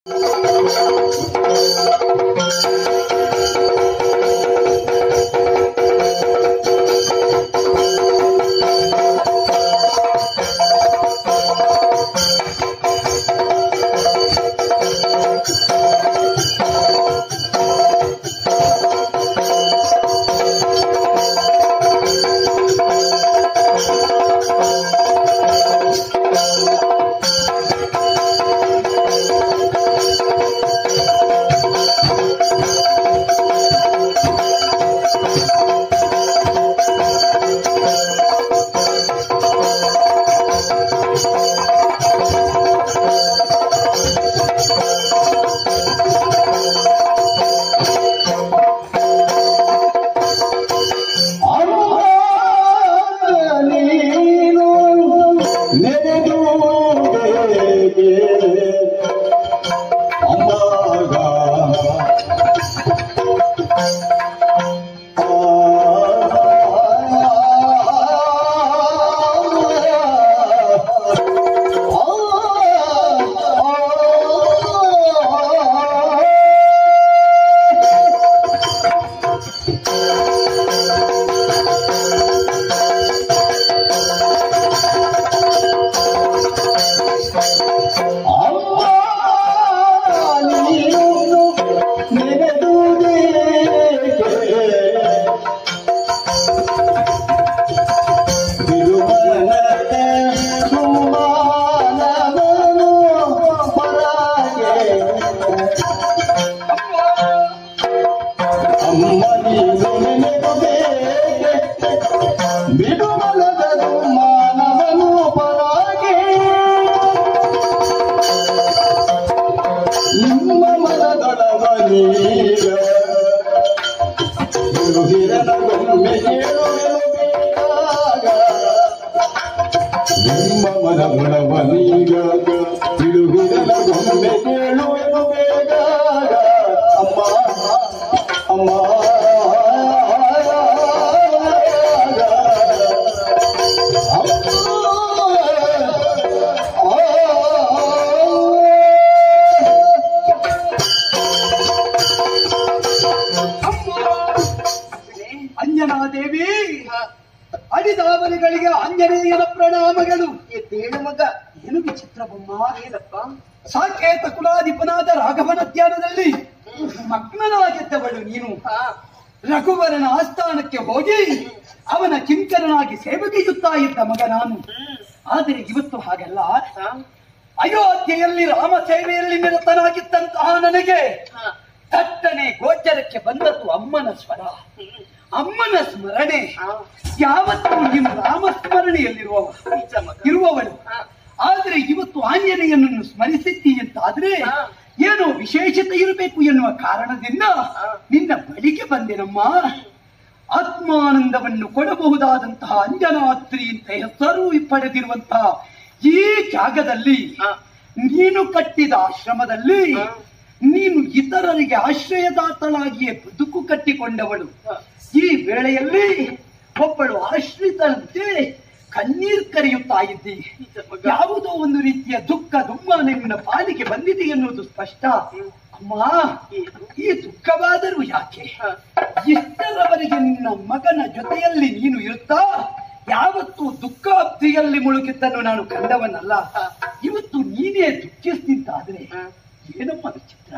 ನೀನು ನೆನೆದು ಅಮ್ಮಾಗ ಬಿಡುಮಲದ ಮಾನವನು ಪರಾಗೆ ನಿಮ್ಮ ಮನದೊಳಗನೀಗ ಗುರುಹಿರನ ಗೊಂಬೆ ಕೇಳುವೆನು ಬೇಕಾಗ ನಿಮ್ಮ ಮನದೊಳಗನೀಗ ತಿರುಗಿರನ ಗೊಂಬೆ ಕೇಳುವೆನು ಬೇಕಾಗ ಅಮ್ಮ ಅಮ್ಮ ಅಂಜನಾದೇವಿ ಅಡಿದಾವಲಿಗಳಿಗೆ ಆಂಜನೇಯನ ಪ್ರಣಾಮಗಳು ಎದ್ದೇಳು ಮಗ ಏನು ವಿಚಿತ್ರ ಬೊಮ್ಮ ಏನಪ್ಪ ಸಾಕೇತ ಕುಲಾಧಿಪನಾದ ರಾಘವನ ಧ್ಯಾನದಲ್ಲಿ ಮಗ್ನನಾಗಿದ್ದವಳು ನೀನು ರಘುವರನ ಆಸ್ಥಾನಕ್ಕೆ ಹೋಗಿ ಅವನ ಕಿಂಕರನಾಗಿ ಸೇವಕಿಯುತ್ತಾ ಇದ್ದ ಮಗ ನಾನು ಆದರೆ ಇವತ್ತು ಹಾಗಲ್ಲ ಅಯೋಧ್ಯೆಯಲ್ಲಿ ರಾಮ ಸೇವೆಯಲ್ಲಿ ನಿರತನಾಗಿದ್ದಂತಹ ನನಗೆ ತಟ್ಟನೆ ಗೋಚರಕ್ಕೆ ಬಂದದ್ದು ಅಮ್ಮನ ಸ್ವರ ಅಮ್ಮನ ಸ್ಮರಣೆ ಯಾವತ್ತೂ ನೀನು ರಾಮಸ್ಮರಣೆಯಲ್ಲಿರುವವ ಇರುವವಳು ಆದ್ರೆ ಇವತ್ತು ಆಂಜನೇಯನನ್ನು ಸ್ಮರಿಸಿದ್ದಿ ಅಂತಾದ್ರೆ ಏನೋ ವಿಶೇಷತೆ ಇರಬೇಕು ಎನ್ನುವ ಕಾರಣದಿಂದ ನಿನ್ನ ಬಳಿಗೆ ಬಂದೆನಮ್ಮ ಆತ್ಮಾನಂದವನ್ನು ಕೊಡಬಹುದಾದಂತಹ ಅಂಜನಾತ್ರಿ ಅಂತ ಹೆಸರು ಪಡೆದಿರುವಂತಹ ಈ ಜಾಗದಲ್ಲಿ ನೀನು ಕಟ್ಟಿದ ಆಶ್ರಮದಲ್ಲಿ ನೀನು ಇತರರಿಗೆ ಆಶ್ರಯದಾತಳಾಗಿಯೇ ಬದುಕು ಕಟ್ಟಿಕೊಂಡವಳು ಈ ವೇಳೆಯಲ್ಲಿ ಒಬ್ಬಳು ಆಶ್ರಿತರಂತೆ ಕಣ್ಣೀರ್ ಕರೆಯುತ್ತಾ ಇದ್ದಿ ಯಾವುದೋ ಒಂದು ರೀತಿಯ ದುಃಖ ದುಮ್ಮಾನ ನಿನ್ನ ಪಾಲಿಗೆ ಬಂದಿದೆ ಎನ್ನುವುದು ಸ್ಪಷ್ಟ ಅಮ್ಮ ಈ ದುಃಖವಾದರೂ ಯಾಕೆ ಇಷ್ಟರವರೆಗೆ ನಿನ್ನ ಮಗನ ಜೊತೆಯಲ್ಲಿ ನೀನು ಇರುತ್ತಾ ಯಾವತ್ತೂ ದುಃಖಾಬ್ದಿಯಲ್ಲಿ ಮುಳುಗಿದ್ದನ್ನು ನಾನು ಕಂಡವನಲ್ಲ ಇವತ್ತು ನೀನೇ ದುಃಖಿಸ್ತಿದ್ದಾದ್ರೆ ಏನಮ್ಮ ವಿಚಿತ್ರ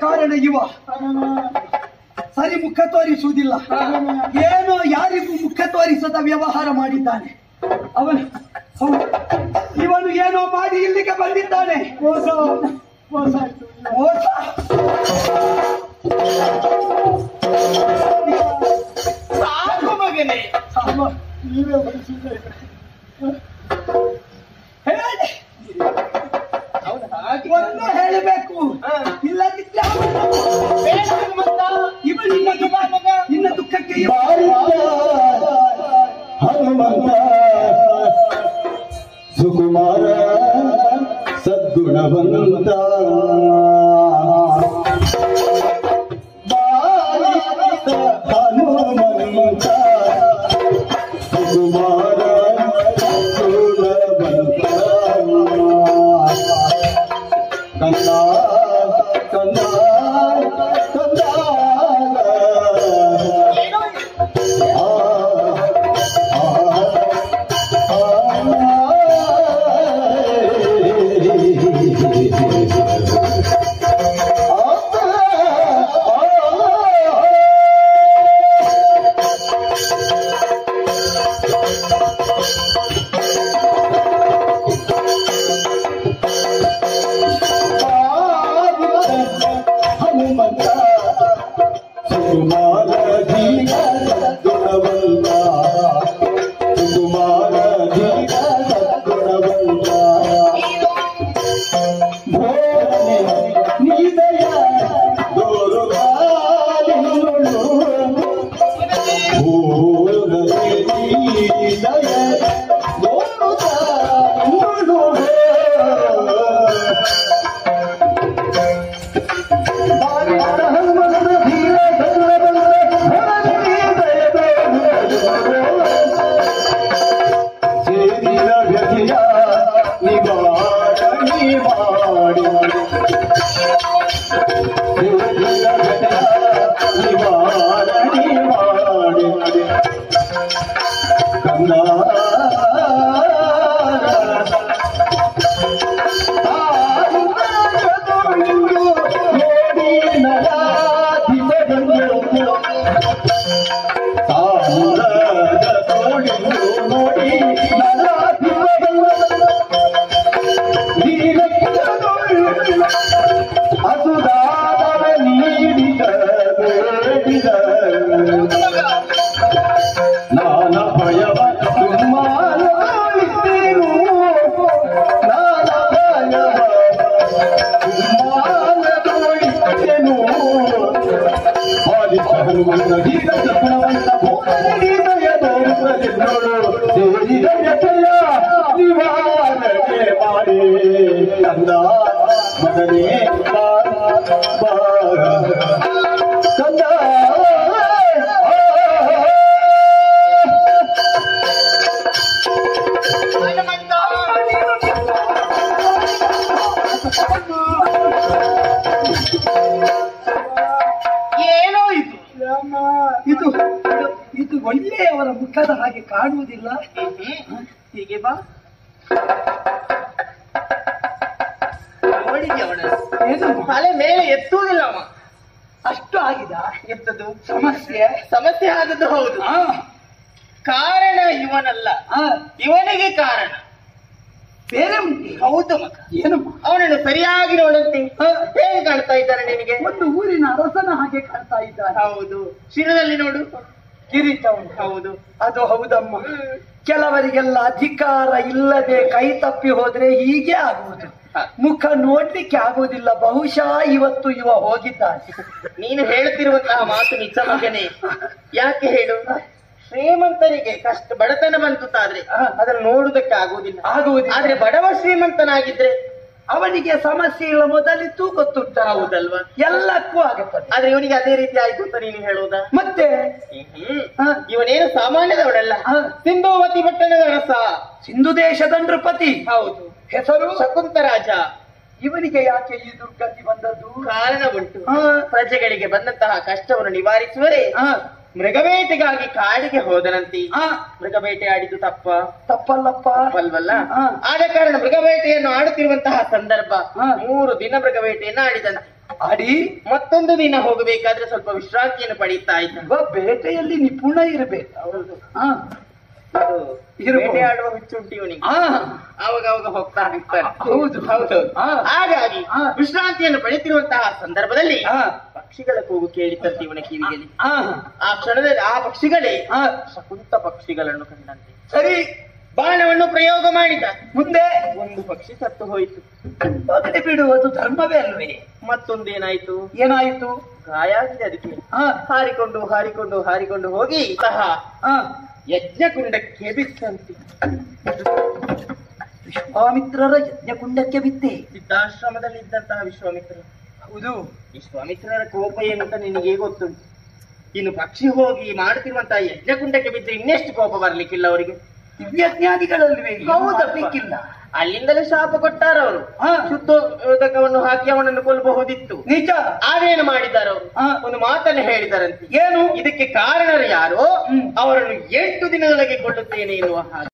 ಕಾರಣ ಇವ ಸರಿ ಮುಖ ತೋರಿಸುವುದಿಲ್ಲ ಏನೋ ಯಾರಿಗೂ ಮುಖ ತೋರಿಸದ ವ್ಯವಹಾರ ಮಾಡಿದ್ದಾನೆ ಅವನು ಹೌದು. ಇವನು ಏನೋ ಮಾಡಿ ಇಲ್ಲಿಗೆ ಬಂದಿದ್ದಾನೆ ಮೋಸ ಮೋಸ ಆಯ್ತು. ಮೋಸ ಸಾಕು ಮಗನೇ ಅಮ್ಮ, ನೀವೇ ಬಯಸಿದ್ರೆ. ಹೇಳಿ. ಹೌದು ಹಾಗೆ ಒಂದು ಹೇಳಬೇಕು ಇಲ್ಲದಿದ್ರೆ ಅವನು- ಬೇಡ ಹನುಮಂತ ಇವ ನಿನ್ನ ದುಃಖ ನಿನ್ನ ದುಃಖಕ್ಕೆ ಇವ- ಬಾರಿದ್ದ ಹನುಮಂತ ಸುಕುಮಾರ ಸದ್ಗುಣವಂತ ಬಾರಿದ್ದ ಹನುಮಂತ ಸುಕುಮಾರ ಸದ್ಗುಣವಂತ ಕಂದ ಕಂದ ಕಂದ ಏನೋ ಹನುಮಂತ ಸುಕುಮಾರ ಜೀವ ಗುಣವಂತ ಸುಕುಮಾರ ಜೀವ ಗುಣವಂತ ಭೋರನೆ ನೀದಯ ದೋರುಗಾಲಿನುಳು ಭೋರನೆ ನೀದಯ ದೋರುಗಾಲಿನುಳು ನಾನ ಭಯವ ಸುಮ್ಮಾನಿದ್ದೇನು ನಾನ ಭಯವ ಸುಮ್ಮಾನಗೊಳಿಸಿದೆನು ಬಾಲಿಕ ಹನುಮಂತ ಗೀತ ಗುಣವಂತ ಭೂಮಿ ದಯದೋರುವುದೆನ್ನೋಳು ಸೇರಿದ ಜಯ ನಿವಾರಣೆ ಮಾಡಿ ಕಂದ ಮಗನೇ ಬಾ ಬಾ ಕಂದ ಹನುಮಂತ ಏನೋ ಇದು ಇದು ಇದು ಒಳ್ಳೆಯವರ ಮುಖದ ಹಾಗೆ ಕಾಣುವುದಿಲ್ಲ ಹ್ಮ್. ಹೀಗೆ ಬಾ ನೋಡಿದ್ಯ ಅವನ ಏನು ತಲೆ ಮೇಲೆ ಎತ್ತುವುದಿಲ್ಲ ಅವ ಅಷ್ಟು ಆಗಿದ ಎತ್ತದು ಸಮಸ್ಯೆ ಸಮಸ್ಯೆ ಆದದ್ದು ಹೌದು ಆ, ಕಾರಣ ಇವನಲ್ಲ ಆ, ಇವನಿಗೆ ಕಾರಣ ಬೇರೆ ಉಂಟೆ ಹೌದು ಮಗ ಏನಮ್ಮ ಅವನನ್ನು ಸರಿಯಾಗಿ ನೋಡಂತೆ ಆ, ಹೇಗೆ ಕಾಣ್ತಾ ಇದ್ದಾನೆ ನಿನಗೆ ಒಂದು ಊರಿನ ಅರಸನ ಹಾಗೆ ಕಾಣ್ತಾ ಇದ್ದಾನೆ ಹೌದು ಶಿರದಲ್ಲಿ ನೋಡು ಕಿರೀಟ ಉಂಟು ಹೌದು ಅದು ಹೌದಮ್ಮ ಹ್ಮ್. ಕೆಲವರಿಗೆಲ್ಲ ಅಧಿಕಾರ ಇಲ್ಲದೆ ಕೈ ತಪ್ಪಿ ಹೋದ್ರೆ ಹೀಗೆ ಆಗುವುದು ಹ. ಮುಖ ನೋಡ್ಲಿಕ್ಕೆ ಆಗುವುದಿಲ್ಲ ಬಹುಶಃ ಇವತ್ತು ಇವ ಹೋಗಿದ್ದಾನೆ ನೀನು ಹೇಳುತ್ತಿರುವಂತಹ ಮಾತು ನಿಜ ಮಗನೇ ಯಾಕೆ ಹೇಳು ಶ್ರೀಮಂತರಿಗೆ ಕಷ್ಟ ಬಡತನ ಬಂತು ತಾದ್ರೆ ಹ. ಅದನ್ನು ನೋಡುವುದಕ್ಕೆ ಆಗುವುದಿಲ್ಲ ಆಗುವುದಿಲ್ಲ ಆದ್ರೆ ಬಡವ ಶ್ರೀಮಂತನಾಗಿದ್ರೆ ಅವನಿಗೆ ಸಮಸ್ಯೆ ಇಲ್ಲ ಮೊದಲಿತ್ತು ಗೊತ್ತುಂಟ ಹೌದಲ್ವಾ ಎಲ್ಲಕ್ಕೂ ಆಗುತ್ತದೆ ಆದ್ರೆ ಇವನಿಗೆ ಅದೇ ರೀತಿ ಆಯ್ತು ಅಂತ ನೀನು ಹೇಳುವುದಾ ಮತ್ತೆ ಹ್ಮ್ ಹ, ಇವನೇನು ಸಾಮಾನ್ಯದವಳಲ್ಲ ಹ, ಸಿಂಧುವತಿ ಪಟ್ಟಣದ ರಸ ಸಿಂಧು ದೇಶದ ನೃಪತಿ ಹೌದು ಹೆಸರು ಶಕುಂತರಾಜ ಇವನಿಗೆ ಯಾಕೆ ಈ ದುರ್ಗತಿ ಬಂದದ್ದು ಕಾರಣ ಉಂಟು ಹ, ಪ್ರಜೆಗಳಿಗೆ ಬಂದಂತಹ ಕಷ್ಟವನ್ನು ನಿವಾರಿಸುವರೆ ಹ, ಮೃಗಬೇಟೆಗಾಗಿ ಕಾಡಿಗೆ ಹೋದನಂತೆ ಹ, ಮೃಗಬೇಟೆ ಆಡಿದ್ದು ತಪ್ಪ ತಪ್ಪಲ್ಲಪ್ಪ ತಪ್ಪಲ್ವಲ್ಲ ಹ. ಆದ ಕಾರಣ ಮೃಗಬೇಟೆಯನ್ನು ಆಡುತ್ತಿರುವಂತಹ ಸಂದರ್ಭ ಹ. ಮೂರು ದಿನ ಮೃಗಬೇಟೆಯನ್ನು ಆಡಿದಂತೆ ಆಡಿ ಮತ್ತೊಂದು ದಿನ ಹೋಗಬೇಕಾದ್ರೆ ಸ್ವಲ್ಪ ವಿಶ್ರಾಂತಿಯನ್ನು ಪಡೀತಾ ಇದ್ದ ಒಬ್ಬ ಬೇಟೆಯಲ್ಲಿ ನಿಪುಣ ಇರಬೇಕು ಹೌದು ಹಾ ಅದು ಇರ್ಬೋದು. ಬೇಟೆ ಆಡುವ ಹುಚ್ಚುಂಟು ಇವನಿಗೆ ಹಾ ಅವಾಗ ಅವಾಗ ಹೋಗ್ತಾ ಇರ್ತಾನೆ ಹೌದು. ಹೌದು ಹಾ. ಹಾಗಾಗಿ ಹಾ. ವಿಶ್ರಾಂತಿಯನ್ನು ಪಡೆಯುತ್ತಿರುವಂತಹ ಸಂದರ್ಭದಲ್ಲಿ ಹಾ ಪಕ್ಷಿಗಳ ಕೂಗು ಕೇಳಿತಂತೆ ಇವನ ಕಿವಿಯಲ್ಲಿ ಹಾ ಆ ಕ್ಷಣದಲ್ಲಿ ಆ ಪಕ್ಷಿಗಳೇ ಹಾ ಶಕುಂತ ಪಕ್ಷಿಗಳನ್ನು ಕಂಡಂತೆ ಸರಿ ಬಾಣವನ್ನು ಪ್ರಯೋಗ ಮಾಡಿದ ಮುಂದೆ ಒಂದು ಪಕ್ಷಿ ಸತ್ತು ಹೋಯಿತು ಹೋಗಲಿ ಬಿಡು ಅದು ಧರ್ಮವೇ ಅಲ್ವೇ ಮತ್ತೊಂದೇನಾಯ್ತು ಏನಾಯಿತು ಗಾಯ ಆಗಿದೆ ಅದಕ್ಕೆ ಹಾ ಹಾರಿಕೊಂಡು ಹಾರಿಕೊಂಡು ಹಾರಿಕೊಂಡು ಹೋಗಿ ಸಹ ಹಾ ಯಜ್ಞಕುಂಡಕ್ಕೆ ಬಿತ್ತಂತೆ ವಿಶ್ವಾಮಿತ್ರರ ಯಜ್ಞಕುಂಡಕ್ಕೆ ಬಿತ್ತೆ ಸಿದ್ಧಾಶ್ರಮದಲ್ಲಿ ಇದ್ದಂತಹ ವಿಶ್ವಾಮಿತ್ರ ಹೌದು ವಿಶ್ವಾಮಿತ್ರರ ಕೋಪ ಏನು ಅಂತ ನಿನಗೆ ಗೊತ್ತುಂಟು ಇನ್ನು ಪಕ್ಷಿ ಹೋಗಿ ಮಾಡುತ್ತಿರುವಂತಹ ಯಜ್ಞಕುಂಡಕ್ಕೆ ಬಿದ್ದರೆ ಇನ್ನೆಷ್ಟು ಕೋಪ ಬರ್ಲಿಕ್ಕಿಲ್ಲ ಅವರಿಗೆ ದಿವ್ಯಜ್ಞಾನಿಗಳಲ್ವೇ ಹೌದಪ್ಪ. ಅಲ್ಲಿಂದಲೇ ಶಾಪ ಕೊಟ್ಟಾರ ಅವರು ಹಾ. ಶುದ್ಧೋದಕವನ್ನು ಹಾಕಿ ಅವನನ್ನು ಕೊಲ್ಲಬಹುದಿತ್ತು ನಿಜ ಆದೇನು ಮಾಡಿದ್ದಾರೆ ಅವರು ಹಾ. ಒಂದು ಮಾತನ್ನು ಹೇಳಿದಾರಂತೆ ಏನು ಇದಕ್ಕೆ ಕಾರಣರು ಯಾರೋ ಹ್ಮ್. ಅವರನ್ನು ಎಂಟು ದಿನದೊಳಗೆ ಕೊಲ್ಲುತ್ತೇನೆ ಎನ್ನುವ ಹಾಗೆ